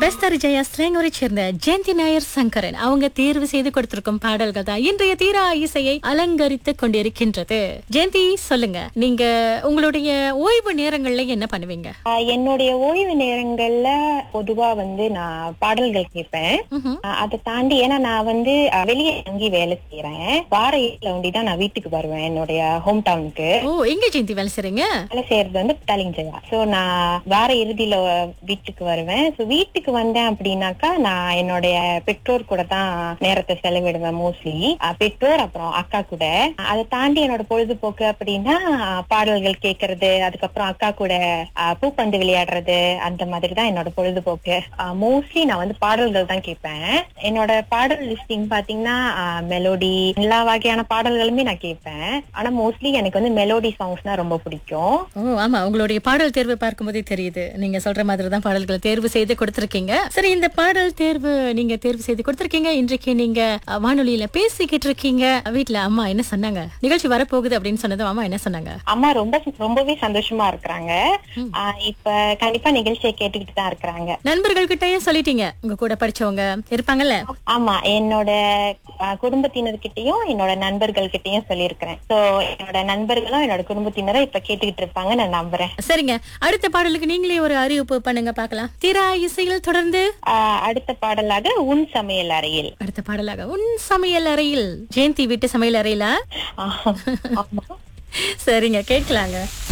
லெஸ்தர் ஜெயா ஸ்ரேங்கூரை சேர்ந்த ஜெயந்தி நாயர் சங்கரன் அவங்க தேர்வு செய்து கொடுத்திருக்கும் பாடல்கள் தான் இன்றைய தீரா இசையை அலங்கரித்துக் கொண்டிருக்கின்றது ஜெயந்தி சொல்லுங்க நீங்க உங்களுடைய ஓய்வு நேரங்கள்ல என்ன பண்ணுவீங்க ஆஹ் என்னுடைய ஓய்வு நேரங்கள்ல பொதுவா வந்து நான் பாடல்கள் கேட்பேன் ம்ஹும். ஆஹ் அதை தாண்டி ஏன்னா நான் வந்து ஆஹ் வெளியே தங்கி வேலை செய்யறேன் வார ஏழுல ஒண்டி தான் நான் வீட்டுக்கு வருவேன் என்னுடைய ஹோம் டவுனுக்கு ஓ எங்க ஜெயந்தி வேலை செய்றீங்க வேலை செய்யறது வந்து தலிஞ்சயா சோ நான் வார இறுதியில வீட்டுக்கு வருவேன் சோ வீட்டுக்கு வந்தேன் அப்படின்னாக்கா நான் என்னுடைய பெற்றோர் கூட தான் நேரத்தை செலவிடுவேன் மோஸ்ட்லி பெற்றோர் அப்புறம் அக்கா கூட அதை தாண்டி என்னோட பொழுதுபோக்கு அப்படின்னா பாடல்கள் கேட்கறது அதுக்கப்புறம் அக்கா கூட ஆஹ் பூப்பந்து விளையாடுறது அந்த மாதிரி தான் என்னோட பொழுதுபோக்கு மோஸ்ட்லி நான் வந்து பாடல்கள் தான் கேட்பேன் என்னோட பாடல் லிஸ்டிங் பாத்தீங்கன்னா மெலோடி எல்லா வகையான பாடல்களுமே நான் கேட்பேன் ஆனா மோஸ்ட்லி எனக்கு வந்து மெலோடி சாங்ஸ் தான் ரொம்ப பிடிக்கும் ஓ ஆமா உங்களுடைய பாடல் தேர்வு பார்க்கும்போதே தெரியுது நீங்க சொல்ற மாதிரி தான் பாடல்களை தேர்வு செய்து கொடுத்திருக்கீங்க சரி இந்த பாடல் தேர்வு நீங்க தேர்வு செய்து கொடுத்திருக்கீங்க இன்றைக்கு நீங்க அஹ், வானொலியில பேசிக்கிட்டு இருக்கீங்க வீட்ல அம்மா என்ன சொன்னாங்க நிகழ்ச்சி வரப்போகுது அப்படின்னு சொன்னதும் அம்மா என்ன சொன்னாங்க அம்மா ரொம்ப ரொம்பவே சந்தோஷமா இருக்கிறாங்க ஆஹ் இப்ப கண்டிப்பா நிகழ்ச்சியை கேட்டுக்கிட்டு தான் இருக்கிறாங்க நண்பர்கள் கிட்டயும் சொல்லிட்டீங்க உங்க கூட படிச்சவங்க இருப்பாங்கல்ல ஆமா என்னோட ஆஹ் குடும்பத்தினர்கிட்டயும் என்னோட நண்பர்கள் கிட்டயும் சொல்லியிருக்கிறேன் சோ என்னோட நண்பர்களும் என்னோட குடும்பத்தினரும் இப்ப கேட்டுக்கிட்டு இருப்பாங்க நான் நம்புறேன் சரிங்க அடுத்த பாடலுக்கு நீங்களே ஒரு அறிவிப்பு பண்ணுங்க பார்க்கலாம் தீரா இசையில் தொடர்ந்து ஆஹ் அடுத்த பாடலாக உன் சமையல் அறையில் அடுத்த பாடலாக உன் சமையல் அறையில் ஜெயந்தி வீட்டு சமையல் அறையில ஆஹ் ஆமா சரிங்க கேட்கலாங்க